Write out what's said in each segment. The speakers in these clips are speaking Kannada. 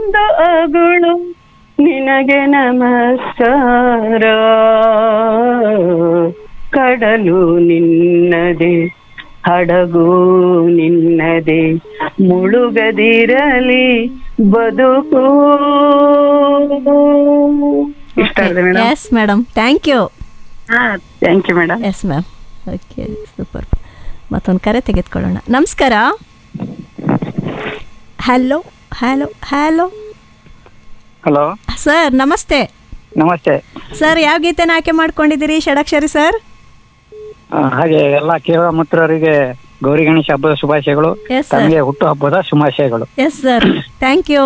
ಒಂದು ಅಗುಳು ನಿನಗೆ ನಮಸ್ಕಾರ ಕಡಲು ನಿನ್ನದೆ ಹಡಗು ನಿನ್ನದೆ ಮುಳುಗದಿರಲಿ ಬದುಕು ಇಷ್ಟ ಆಗಿದೆ madam yes madam thank you ಹಾ thank you madam yes ma'am okay super ಮತ್ತೊಂದು ಕರೆ ತೆಗೆದುಕೊಳ್ಳೋಣ ನಮಸ್ಕಾರ hello hello hello hello sir ನಮಸ್ತೆ ನಮಸ್ತೆ ಸರ್ ಯಾವ ಗೀತೆನ ಆಯ್ಕೆ ಮಾಡ್ಕೊಂಡಿದ್ದೀರಿ ಷಡಕ್ಷರಿ ಸರ್ ಆ, ಹಾಗೆ ಎಲ್ಲ ಕೇರಳ ಮಿತ್ರರಿಗೆ ಗೌರಿ ಗಣೇಶ ಹಬ್ಬದ ಶುಭಾಶಯಗಳು Yes, sir. ತಮಗೆ ಹುಟ್ಟು ಹಬ್ಬದ ಶುಭಾಶಯಗಳು ಎಸ್ ಸರ್ ಥ್ಯಾಂಕ್ ಯು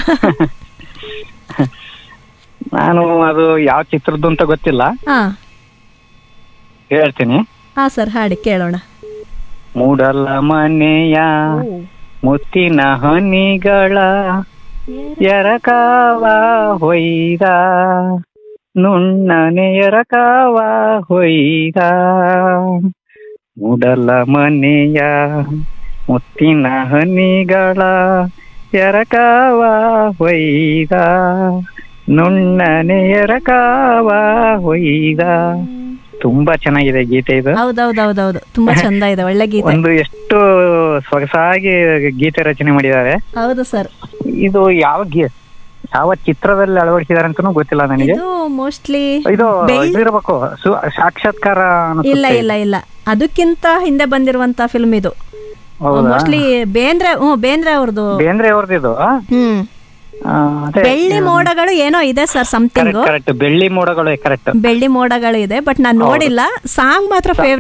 ನಾನು ಅದು ಯಾವ ಚಿತ್ರದ್ದು ಅಂತ ಗೊತ್ತಿಲ್ಲ ಹಾಂ ಹೇಳ್ತೀನಿ ಹಾಂ ಸರ್ ಹಾಡಿ ಕೇಳೋಣ ಮೂಡಲ ಮನೆಯ ಮುತ್ತಿನ ಹನಿಗಳ ಎರಕಾವ ಹೊಯ್ದ ನುಣ್ಣನೆ ಎರಕಾವ ಹೊಯ್ದ ಮೂಡಲ ಮನೆಯ ಮುತ್ತಿನ ಹನಿಗಳ ಎರಕಾವ ಹೊಯ್ದ ನುಣ್ಣನೆ ಎರಕಾವ ಹೊಯ್ದ ತುಂಬಾ ಚೆನ್ನಾಗಿದೆ ಗೀತೆ ಇದು ಹೌದೌದೌದೌದು ತುಂಬಾ ಚಂದ ಇದೆ ಒಳ್ಳೆ ಗೀತೆ ಒಂದು ಎಷ್ಟು ಸೊಗಸಾಗಿ ಗೀತೆ ರಚನೆ ಮಾಡಿದ್ದಾರೆ ಹೌದು ಸರ್ ಇದು ಯಾವ ಗಿ ಯಾವ ಚಿತ್ರದಲ್ಲಿ ಅಳವಡಿಸಿದ್ದಾರೆ ಅಂತಾನೂ ಗೊತ್ತಿಲ್ಲ ನನಗೆ ಇದು ಮೋಸ್ಟ್ಲಿ ಇದು ಬೆಳ್- ಇದಿರ್ಬೇಕು ಸು- ಸಾಕ್ಷಾತ್ಕಾರ ಅನ್ಸುತ್ತೆ. ಇಲ್ಲ ಇಲ್ಲ ಇಲ್ಲ ಅದಕ್ಕಿಂತ ಹಿಂದೆ ಬಂದಿರುವಂತ ಫಿಲ್ಮ್ ಇದು ಹೌದಾ? ಮೋಸ್ಟ್ಲಿ ಬೇಂದ್ರೆ ಹ್ಞೂ ಬೇಂದ್ರೆ ಅವ್ರದ್ದು ಬೇಂದ್ರೆ ಅವ್ರದ್ದು ಹ್ಮ್ ಬೆಳ್ಳಿ ಮೋಡಗಳು ಏನೋ ಇದೆ ಸರ್ ಸಮಥಿಂಗ್ ಕರೆಕ್ಟ್ ಬೆಳ್ಳಿ ಮೋಡಗಳು ಕರೆಕ್ಟ್ ಬೆಳ್ಳಿ ಮೋಡಗಳು ಇದೆ ಬಟ್ ನಾನು ನೋಡಿಲ್ಲ ಸಾಂಗ್ ಮಾತ್ರ ಫೇವ್ರೆಟ್